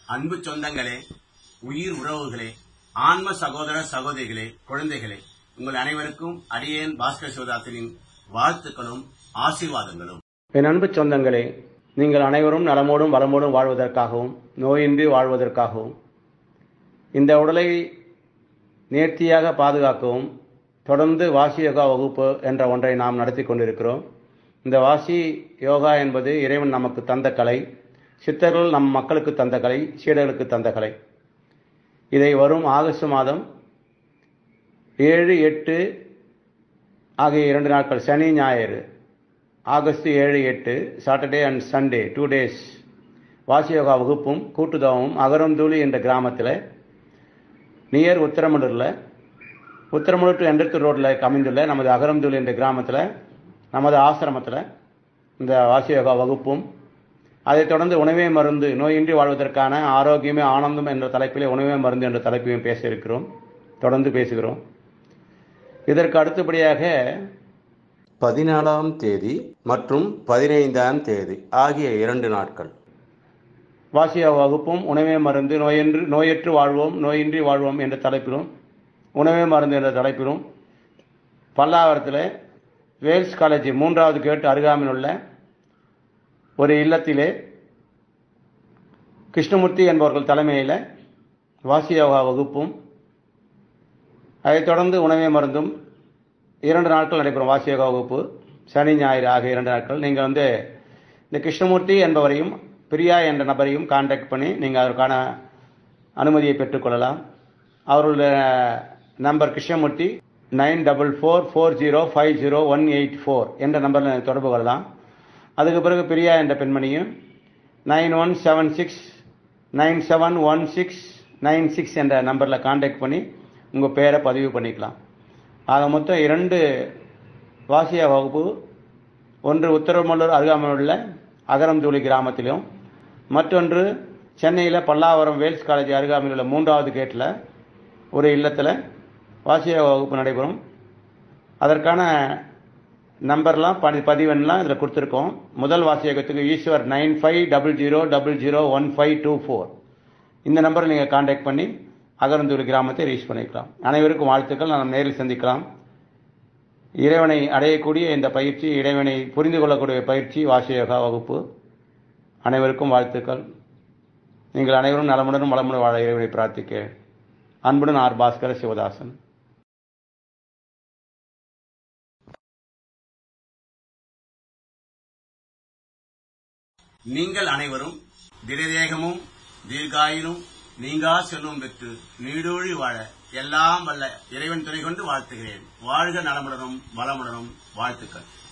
அன்பு சொந்தங்களே உயிர் உறவுகளே ஆன்ம சகோதர சகோதரிகளே குழந்தைகளே உங்கள் அனைவருக்கும் அடியேன் பாஸ்கர் சிவதாசனின் வாழ்த்துக்களும் ஆசீர்வாதங்களும் என் அன்பு சொந்தங்களே நீங்கள் அனைவரும் நலமோடும் வளமோடும் வாழ்வதற்காகவும் நோயின்றி வாழ்வதற்காகவும் இந்த உடலை நேர்த்தியாக பாதுகாக்கவும் தொடர்ந்து வாசி யோகா வகுப்பு என்ற ஒன்றை நாம் நடத்தி கொண்டிருக்கிறோம் இந்த வாசி யோகா என்பது இறைவன் நமக்கு தந்த கலை சித்தர்கள் நம் மக்களுக்கு தந்த கலை சீடர்களுக்கு தந்த கலை இதை வரும் ஆகஸ்ட் மாதம் ஏழு எட்டு ஆகிய இரண்டு நாட்கள் சனி ஞாயிறு ஆகஸ்ட் ஏழு எட்டு Saturday and Sunday two days வாசி யோகா வகுப்பும் கூட்டுதவமும் அகரந்தூளி என்ற கிராமத்தில் நியர் உத்தரமலூரில் உத்தரமலூர் டு எண்டர்த்தூர் ரோட்டில் அமைந்துள்ள நமது அகரந்தூளி என்ற கிராமத்தில் நமது ஆசிரமத்தில் இந்த வாசி யோகா வகுப்பும் அதைத் தொடர்ந்து உணவே மருந்து நோயின்றி வாழ்வதற்கான ஆரோக்கியமே ஆனந்தம் என்ற தலைப்பிலே உணவே மருந்து என்ற தலைப்பையும் பேச இருக்கிறோம் தொடர்ந்து பேசுகிறோம் இதற்கு அடுத்தபடியாக பதினாலாம் தேதி மற்றும் பதினைந்தாம் தேதி ஆகிய இரண்டு நாட்கள் வாசிய வகுப்பும் உணவே மருந்து நோயன்று நோயற்று வாழ்வோம் நோயின்றி வாழ்வோம் என்ற தலைப்பிலும் உணவே மருந்து என்ற தலைப்பிலும் பல்லாவரத்தில் வேல்ஸ் காலேஜ் மூன்றாவது கேட்டு அருகாமையில் உள்ள ஒரு இல்லத்திலே கிருஷ்ணமூர்த்தி என்பவர்கள் தலைமையில் வாசி யோகா வகுப்பும் அதைத் தொடர்ந்து உணவே மருந்தும் இரண்டு நாட்கள் நடைபெறும் வாசி யோகா வகுப்பு சனி ஞாயிறு ஆகிய இரண்டு நாட்கள் நீங்கள் வந்து இந்த கிருஷ்ணமூர்த்தி என்பவரையும் பிரியா என்ற நபரையும் கான்டாக்ட் பண்ணி நீங்கள் அதற்கான அனுமதியை பெற்றுக்கொள்ளலாம் அவர்களுடைய number Krishnamurthy nine double four four zero five zero one eight four என்ற நம்பரில் தொடர்பு கொள்ளலாம் அதுக்கு பிறகு பிரியா என்ற பெண்மணியும் nine one seven six nine seven one six nine six என்ற நம்பரில் கான்டாக்ட் பண்ணி உங்கள் பேரை பதிவு பண்ணிக்கலாம் ஆக மொத்தம் இரண்டு வாசிய வகுப்பு ஒன்று உத்தரமல்லூர் அருகாமையில் உள்ள அகரம்தூளி கிராமத்திலும் மற்றொன்று சென்னையில் பல்லாவரம் வேல்ஸ் காலேஜ் அருகாமையில் உள்ள மூன்றாவது கேட்டில் ஒரு இல்லத்தில் வாசிய வகுப்பு நடைபெறும் அதற்கான நம்பர்லாம் பதி பதிவெண்ணெலாம் இதில் கொடுத்துருக்கோம் முதல் வாசியகத்துக்கு Eswar nine five double zero double zero one five two four இந்த நம்பரில் நீங்கள் காண்டாக்ட் பண்ணி அகரந்தூர் கிராமத்தை ரீச் பண்ணிக்கலாம் அனைவருக்கும் வாழ்த்துக்கள் நாம் நேரில் சந்திக்கலாம் இறைவனை அடையக்கூடிய இந்த பயிற்சி இறைவனை புரிந்து கொள்ளக்கூடிய பயிற்சி வாசியோகா வகுப்பு அனைவருக்கும் வாழ்த்துக்கள் நீங்கள் அனைவரும் நலமுடனும் வளமுடன் வாழ இறைவனை பிரார்த்திக்க அன்புடன் ஆர் பாஸ்கர சிவதாசன் நீங்கள் அனைவரும் திடதேகமும் தீர்காயிலும் நீங்கா செல்வம் பெற்று நீடூழி வாழ எல்லாம் வல்ல இறைவன் துணை கொண்டு வாழ்த்துகிறேன் வாழ்க நலமுடனும் வளமுடனும் வாழ்த்துக்கள்